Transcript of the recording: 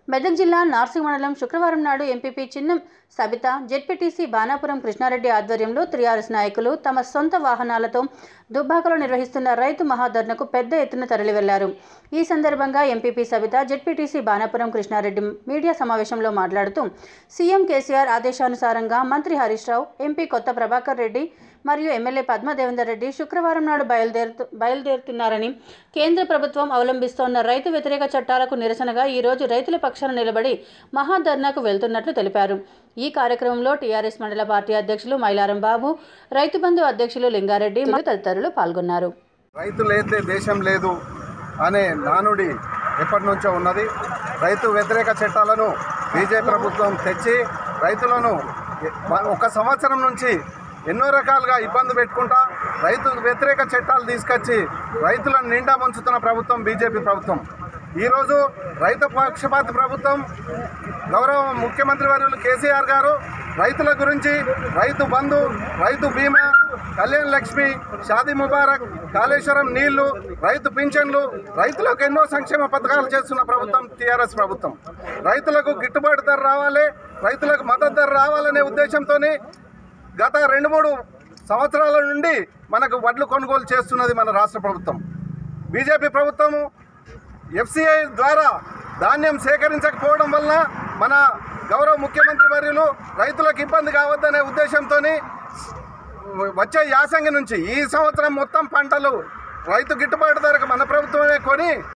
మెదక్ జిల్లా నార్సింగ్ మండలం శుక్రవారం నాడు ఎంపీపీ చిన్నం సబిత జెడ్పీటీసీ బాణాపురం కృష్ణారెడ్డి ఆధ్వర్యంలో త్రిఆర్ఎస్ నాయకులు తమ సొంత వాహనాలతో దుబ్బాకలో నిర్వహిస్తున్న రైతు మహాధర్నకు పెద్ద ఎత్తున తరలి వెళ్లారు ఈ సందర్భంగా MPP Sabitha ZPTC Banapuram Krishna Reddy media సమావేశంలో మాట్లాడుతూ సీఎం కేసీఆర్ ఆదేశానుసారంగా మంత్రి హరీష్ రావు ఎంపీ కొత్త ప్రభాకర్ రెడ్డి మరియు ఎమ్మెల్యే పద్మదేవేందర్ రెడ్డి శుక్రవారం నాడు బయలుదేరుతు బయలుదేరుతున్నారని కేంద్ర ప్రభుత్వం అవలంబిస్తోన్న రైతు వ్యతిరేక చట్టాలకు నిరసనగా ఈరోజు రైతుల పక్షాన నిలబడి మహాధర్నాకు వెళ్తున్నట్లు తెలిపారు ఈ కార్యక్రమంలో టీఆర్ఎస్ మండల పార్టీ అధ్యక్షులు మైలారం బాబు రైతు బంధు అధ్యక్షులు లింగారెడ్డి మరియు తదితరులు పాల్గొన్నారు రైతు లేతే దేశం లేదు అనే నానుడి ఎప్పటి నుంచో ఉన్నది రైతు వ్యతిరేక చట్టాలను బీజేపీ ప్రభుత్వం తెచ్చి రైతులను ఒక సంవత్సరం నుంచి ఎన్నో రకాలుగా ఇబ్బంది పెట్టుకుంటా రైతు వ్యతిరేక చట్టాలు తీసుకొచ్చి రైతులను నిండా ముంచుతున్న ప్రభుత్వం బీజేపీ ప్రభుత్వం ఈరోజు రైతు పక్షపాత ప్రభుత్వం గౌరవ ముఖ్యమంత్రి వర్యులు కేసీఆర్ గారు రైతుల గురించి రైతు బంధు రైతు బీమా కళ్యాణ్ లక్ష్మి షాదీ ముబారక్ కాళేశ్వరం నీళ్లు రైతు పింఛన్లు రైతులకు ఎన్నో సంక్షేమ పథకాలు చేస్తున్న ప్రభుత్వం టీఆర్ఎస్ ప్రభుత్వం రైతులకు గిట్టుబాటు ధర రావాలి రైతులకు మద్దతు ధర రావాలనే ఉద్దేశంతో గత రెండు మూడు సంవత్సరాల నుండి మనకు వడ్లు కొనుగోలు చేస్తున్నది మన రాష్ట్ర ప్రభుత్వం బీజేపీ ప్రభుత్వము ఎఫ్సిఐ ద్వారా ధాన్యం సేకరించకపోవడం వలన మన గౌరవ ముఖ్యమంత్రి వర్యులు రైతులకు ఇబ్బంది కావద్దనే ఉద్దేశంతో వచ్చే యాసంగి నుంచి ఈ సంవత్సరం మొత్తం పంటలు రైతు గిట్టుబాటు ధరకు మన ప్రభుత్వమే కొని